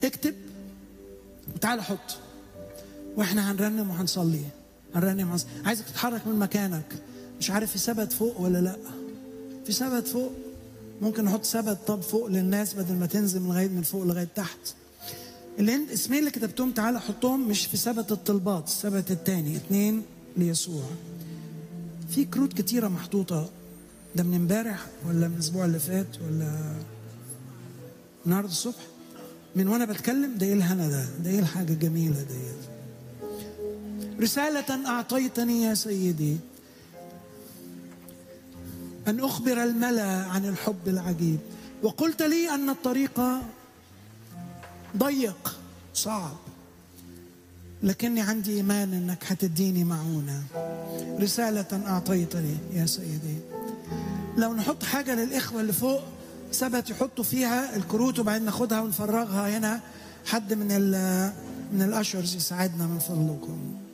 اكتب وتعالى حط واحنا هنرنم وهنصلي هنرنم وهنصلي. عايزك تتحرك من مكانك مش عارف في سبت فوق ولا لا في سبت فوق ممكن نحط سبت طب فوق للناس بدل ما تنزل من لغايه من فوق لغايه تحت اللي انت اسمين اللي كتبتهم تعالى حطهم مش في سبت الطلبات السبت الثاني اتنين ليسوع في كروت كتيره محطوطه ده من امبارح ولا من الاسبوع اللي فات ولا النهارده الصبح من وانا بتكلم ده ايه الهنا ده ده ايه الحاجه الجميله ديت رساله اعطيتني يا سيدي ان اخبر الملا عن الحب العجيب وقلت لي ان الطريق ضيق صعب لكني عندي ايمان انك هتديني معونه رساله اعطيتني يا سيدي لو نحط حاجه للاخوه اللي فوق ثبت يحطوا فيها الكروت وبعدين ناخدها ونفرغها هنا حد من ال من الاشرز يساعدنا من فضلكم